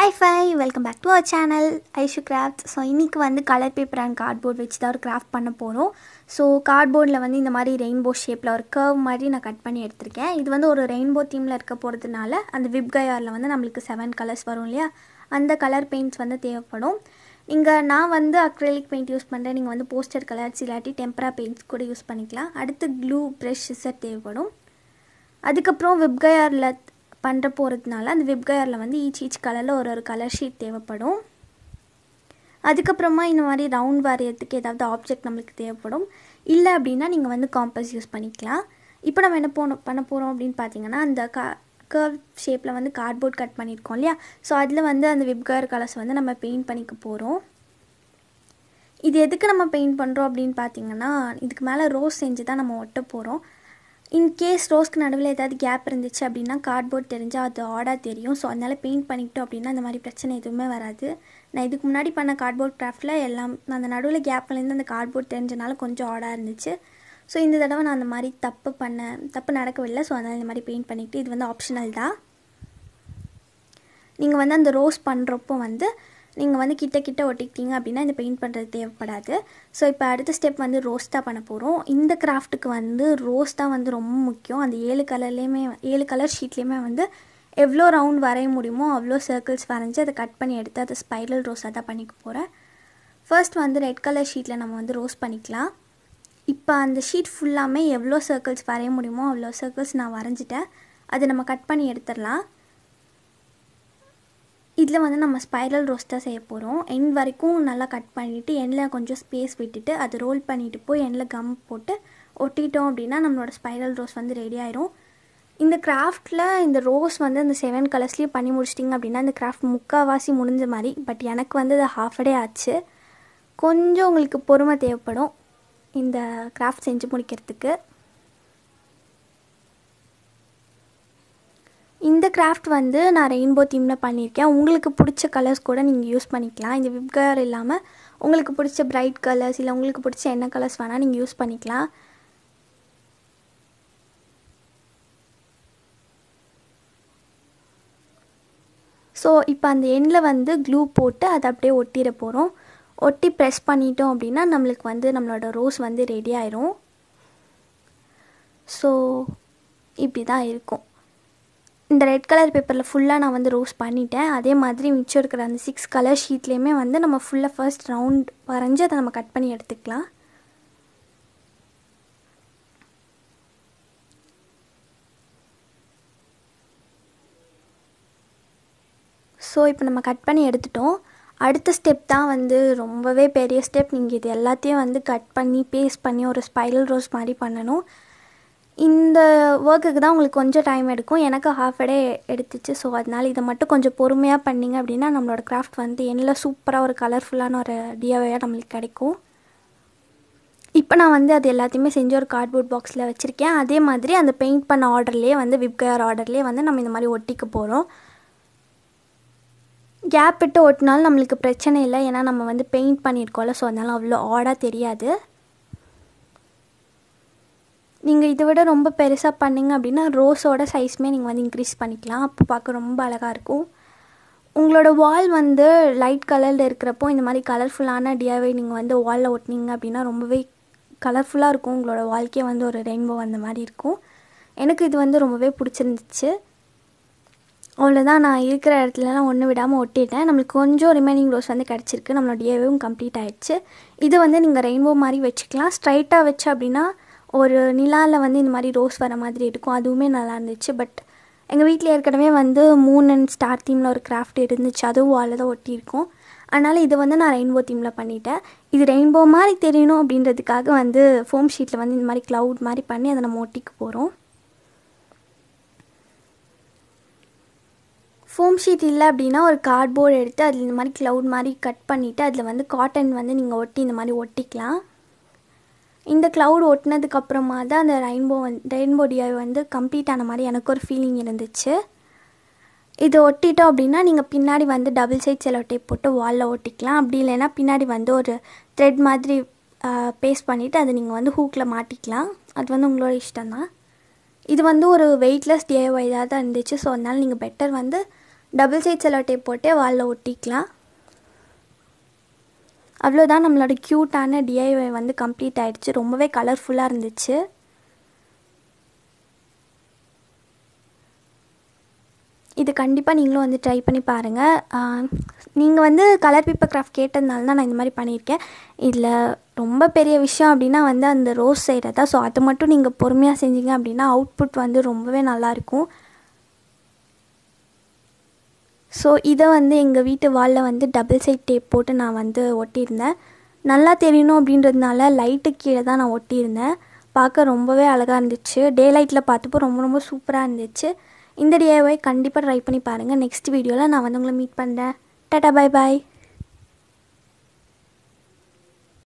hi ஃபை welcome back to our channel Aishu craft so இன்றைக்கி வந்து கலர் பேப்பர் அண்ட் கார்ட்போர்ட் வச்சு தான் ஒரு கிராஃப்ட் பண்ண போகிறோம் ஸோ கார்ட்போர்டில் வந்து இந்த மாதிரி ரெயின்போ ஷேப்பில் ஒரு கர்வ் மாதிரி நான் கட் பண்ணி எடுத்திருக்கேன் இது வந்து ஒரு ரெயின்போ தீமில் இருக்க போகிறதுனால அந்த விப்கயாரில் வந்து நம்மளுக்கு செவன் கலர்ஸ் வரும் இல்லையா அந்த கலர் பெயிண்ட்ஸ் வந்து தேவைப்படும் நீங்கள் நான் வந்து அக்ரலிக் பெயிண்ட் யூஸ் பண்ணுறேன் நீங்கள் வந்து போஸ்டர் கலர்ஸ் இல்லாட்டி டெம்பரா பெயிண்ட்ஸ் கூட யூஸ் பண்ணிக்கலாம் அடுத்து க்ளூ ப்ரெஷ் சிசர் தேவைப்படும் அதுக்கப்புறம் விப்கயாரில் பண்ணுற போகிறதுனால அந்த விப்கயரில் வந்து ஈச் ஈச் கலரில் ஒரு ஒரு கலர் ஷீட் தேவைப்படும் அதுக்கப்புறமா இந்த மாதிரி ரவுண்ட் வரையறதுக்கு ஏதாவது ஆப்ஜெக்ட் நம்மளுக்கு தேவைப்படும் இல்லை அப்படின்னா நீங்கள் வந்து காம்பஸ் யூஸ் பண்ணிக்கலாம் இப்போ நம்ம என்ன போன பண்ண போகிறோம் அப்படின்னு பார்த்தீங்கன்னா அந்த கா கர்வ் ஷேப்பில் வந்து கார்ட்போர்ட் கட் பண்ணியிருக்கோம் இல்லையா ஸோ அதில் வந்து அந்த விப்கயர் கலர்ஸ் வந்து நம்ம பெயிண்ட் பண்ணிக்க போகிறோம் இது எதுக்கு நம்ம பெயிண்ட் பண்ணுறோம் அப்படின்னு பார்த்தீங்கன்னா இதுக்கு மேலே ரோஸ் செஞ்சு தான் நம்ம ஒட்ட போகிறோம் இன்கேஸ் ரோஸ்க்கு நடுவில் ஏதாவது கேப் இருந்துச்சு அப்படின்னா கார்ட்போர்ட் தெரிஞ்சால் அது ஆடாக தெரியும் ஸோ அதனால் பெயிண்ட் பண்ணிக்கிட்டோம் அப்படின்னா அந்த மாதிரி பிரச்சனை எதுவுமே வராது நான் இதுக்கு முன்னாடி பண்ண கார்ட்போர்ட் கிராஃப்டில் எல்லாம் நான் அந்த நடுவில் கேப்லேருந்து அந்த கார்ட்போர்ட் தெரிஞ்சனால கொஞ்சம் ஆடாக இருந்துச்சு ஸோ இந்த தடவை நான் அந்த மாதிரி தப்பு பண்ண தப்பு நடக்கவில்லை ஸோ அதனால் இந்த மாதிரி பெயிண்ட் பண்ணிக்கிட்டு இது வந்து ஆப்ஷனல் தான் நீங்கள் வந்து அந்த ரோஸ் பண்ணுறப்போ வந்து நீங்கள் வந்து கிட்ட கிட்ட ஒட்டிக்கிட்டீங்க அப்படின்னா இந்த பெயிண்ட் பண்ணுறது தேவைப்படாது ஸோ இப்போ அடுத்த ஸ்டெப் வந்து ரோஸ் தான் பண்ண போகிறோம் இந்த கிராஃப்ட்டுக்கு வந்து ரோஸ் தான் வந்து ரொம்ப முக்கியம் அந்த ஏழு கலர்லேயுமே ஏழு கலர் ஷீட்லேயுமே வந்து எவ்வளோ ரவுண்ட் வரைய முடியுமோ அவ்வளோ சர்க்கிள்ஸ் வரைஞ்சி அதை கட் பண்ணி எடுத்து அதை ஸ்பைரல் ரோஸாக தான் பண்ணிக்க போகிறேன் ஃபர்ஸ்ட் வந்து ரெட் கலர் ஷீட்டில் நம்ம வந்து ரோஸ் பண்ணிக்கலாம் இப்போ அந்த ஷீட் ஃபுல்லாமே எவ்வளோ சர்க்கிள்ஸ் வரைய முடியுமோ அவ்வளோ சர்க்கிள்ஸ் நான் வரைஞ்சிட்டேன் அதை நம்ம கட் பண்ணி எடுத்துடலாம் இதில் வந்து நம்ம ஸ்பைரல் ரோஸ் தான் செய்ய போகிறோம் எண்ட் வரைக்கும் நல்லா கட் பண்ணிவிட்டு எண்டில் கொஞ்சம் ஸ்பேஸ் விட்டுட்டு அது ரோல் பண்ணிவிட்டு போய் எண்டில் கம் போட்டு ஒட்டிட்டோம் அப்படின்னா நம்மளோட ஸ்பைரல் ரோஸ் வந்து ரெடி ஆயிரும் இந்த கிராஃப்டில் இந்த ரோஸ் வந்து அந்த செவன் கலர்ஸ்லேயும் பண்ணி முடிச்சிட்டிங்க அப்படின்னா இந்த கிராஃப்ட் முக்கால்வாசி முடிஞ்ச மாதிரி பட் எனக்கு வந்து அது ஹாஃப் டே ஆச்சு கொஞ்சம் உங்களுக்கு பொறுமை தேவைப்படும் இந்த கிராஃப்ட் செஞ்சு முடிக்கிறதுக்கு இந்த கிராஃப்ட் வந்து நான் ரெயின்போ தீமில் பண்ணியிருக்கேன் உங்களுக்கு பிடிச்ச கலர்ஸ் கூட நீங்கள் யூஸ் பண்ணிக்கலாம் இந்த விப்கர் இல்லாமல் உங்களுக்கு பிடிச்ச பிரைட் கலர்ஸ் இல்லை உங்களுக்கு பிடிச்ச என்ன கலர்ஸ் வேணால் நீங்கள் யூஸ் பண்ணிக்கலாம் ஸோ இப்போ அந்த எண்ணில் வந்து க்ளூ போட்டு அதை அப்படியே ஒட்டிட போகிறோம் ஒட்டி ப்ரெஸ் பண்ணிட்டோம் அப்படின்னா நம்மளுக்கு வந்து நம்மளோட ரோஸ் வந்து ரெடி ஆயிரும் ஸோ இப்படி தான் இருக்கும் இந்த ரெட் கலர் பேப்பரில் ஃபுல்லாக நான் வந்து ரோஸ் பண்ணிட்டேன் அதே மாதிரி மிச்சம் இருக்கிற அந்த சிக்ஸ் கலர் ஷீட்லேயுமே வந்து நம்ம ஃபுல்லாக ஃபர்ஸ்ட் ரவுண்ட் வரைஞ்சி அதை நம்ம கட் பண்ணி எடுத்துக்கலாம் ஸோ இப்போ நம்ம கட் பண்ணி எடுத்துட்டோம் அடுத்த ஸ்டெப் தான் வந்து ரொம்பவே பெரிய ஸ்டெப் நீங்கள் இது எல்லாத்தையும் வந்து கட் பண்ணி பேஸ்ட் பண்ணி ஒரு ஸ்பைரல் ரோஸ் மாதிரி பண்ணணும் இந்த ஒர்க்குக்கு தான் உங்களுக்கு கொஞ்சம் டைம் எடுக்கும் எனக்கு ஹாஃப் டே எடுத்துச்சு ஸோ அதனால் இதை மட்டும் கொஞ்சம் பொறுமையாக பண்ணிங்க அப்படின்னா நம்மளோட கிராஃப்ட் வந்து எண்ணில் சூப்பராக ஒரு கலர்ஃபுல்லான ஒரு டியாவையாக நம்மளுக்கு கிடைக்கும் இப்போ நான் வந்து அது எல்லாத்தையுமே செஞ்சு ஒரு கார்ட்போர்ட் பாக்ஸில் வச்சுருக்கேன் அதே மாதிரி அந்த பெயிண்ட் பண்ண ஆர்டர்லேயே வந்து விப்கயர் ஆர்டர்லேயே வந்து நம்ம இந்த மாதிரி ஒட்டிக்க போகிறோம் கேப் விட்டு ஒட்டினாலும் நம்மளுக்கு பிரச்சனை இல்லை ஏன்னா நம்ம வந்து பெயிண்ட் பண்ணியிருக்கோம்ல ஸோ அதனால் அவ்வளோ ஆடாக தெரியாது நீங்கள் இதை விட ரொம்ப பெருசாக பண்ணிங்க அப்படின்னா ரோஸோட சைஸ்மே நீங்கள் வந்து இன்க்ரீஸ் பண்ணிக்கலாம் அப்போ பார்க்க ரொம்ப அழகாக இருக்கும் உங்களோட வால் வந்து லைட் கலரில் இருக்கிறப்போ இந்த மாதிரி கலர்ஃபுல்லான டியாவை நீங்கள் வந்து வாலில் ஒட்டினீங்க அப்படின்னா ரொம்பவே கலர்ஃபுல்லாக இருக்கும் உங்களோட வாழ்க்கையே வந்து ஒரு ரெயின்போ அந்த மாதிரி இருக்கும் எனக்கு இது வந்து ரொம்பவே பிடிச்சிருந்துச்சு அவ்வளோதான் நான் இருக்கிற இடத்துலலாம் ஒன்று விடாமல் ஒட்டிட்டேன் நம்மளுக்கு கொஞ்சம் ரிமைனிங் ரோஸ் வந்து கிடச்சிருக்கு நம்மளோட டிஏவும் கம்ப்ளீட் ஆகிடுச்சு இது வந்து நீங்கள் ரெயின்போ மாதிரி வச்சுக்கலாம் ஸ்ட்ரைட்டாக வச்சு அப்படின்னா ஒரு நிலாவில் வந்து இந்த மாதிரி ரோஸ் வர மாதிரி இருக்கும் அதுவுமே நல்லா இருந்துச்சு பட் எங்கள் வீட்டில் ஏற்கனவே வந்து மூன் அண்ட் ஸ்டார் தீமில் ஒரு கிராஃப்ட் இருந்துச்சு அதுவும் வாலில் தான் ஒட்டியிருக்கோம் அதனால் இது வந்து நான் ரெயின்போ தீமில் பண்ணிட்டேன் இது ரெயின்போ மாதிரி தெரியணும் அப்படின்றதுக்காக வந்து ஃபோம் ஷீட்டில் வந்து இந்த மாதிரி க்ளவுட் மாதிரி பண்ணி அதை நம்ம ஒட்டிக்க போகிறோம் ஃபோம் ஷீட் இல்லை அப்படின்னா ஒரு கார்ட்போர்டு எடுத்து அதில் இந்த மாதிரி க்ளவுட் மாதிரி கட் பண்ணிவிட்டு அதில் வந்து காட்டன் வந்து நீங்கள் ஒட்டி இந்த மாதிரி ஒட்டிக்கலாம் இந்த க்ளவுட் ஒட்டினதுக்கப்புறமா தான் அந்த ரெயின்போ வந் ரெயின்போ டிஐ வந்து கம்ப்ளீட் ஆன மாதிரி எனக்கு ஒரு ஃபீலிங் இருந்துச்சு இது ஒட்டிட்டோம் அப்படின்னா நீங்கள் பின்னாடி வந்து டபுள் சைட் செலோ டேப் போட்டு வாலில் ஒட்டிக்கலாம் அப்படி இல்லைன்னா பின்னாடி வந்து ஒரு த்ரெட் மாதிரி பேஸ்ட் பண்ணிவிட்டு அதை நீங்கள் வந்து ஹூக்கில் மாட்டிக்கலாம் அது வந்து உங்களோட இஷ்டம் தான் இது வந்து ஒரு வெயிட்லெஸ் டிஐஒய் தான் இருந்துச்சு ஸோ அதனால் நீங்கள் பெட்டர் வந்து டபுள் சைட் செலோ டேப் போட்டு வாலில் ஒட்டிக்கலாம் அவ்வளோதான் நம்மளோட க்யூட்டான டிஐஒய் வந்து கம்ப்ளீட் ஆயிடுச்சு ரொம்பவே கலர்ஃபுல்லாக இருந்துச்சு இது கண்டிப்பாக நீங்களும் வந்து ட்ரை பண்ணி பாருங்கள் நீங்கள் வந்து கலர் பேப்பர் கிராஃப்ட் கேட்டதுனால தான் நான் இந்த மாதிரி பண்ணியிருக்கேன் இதில் ரொம்ப பெரிய விஷயம் அப்படின்னா வந்து அந்த ரோஸ் சைடை தான் ஸோ அதை மட்டும் நீங்கள் பொறுமையாக செஞ்சீங்க அப்படின்னா அவுட்புட் வந்து ரொம்பவே நல்லாயிருக்கும் ஸோ இதை வந்து எங்கள் வீட்டு வாலில் வந்து டபுள் சைட் டேப் போட்டு நான் வந்து ஒட்டியிருந்தேன் நல்லா தெரியணும் அப்படின்றதுனால லைட்டு கீழே தான் நான் ஒட்டியிருந்தேன் பார்க்க ரொம்பவே அழகாக இருந்துச்சு டே லைட்டில் பார்த்தப்போ ரொம்ப ரொம்ப சூப்பராக இருந்துச்சு இந்த டிஐஒய் கண்டிப்பாக ட்ரை பண்ணி பாருங்கள் நெக்ஸ்ட் வீடியோவில் நான் வந்து உங்களை மீட் பண்ணுறேன் டாட்டா பை பாய்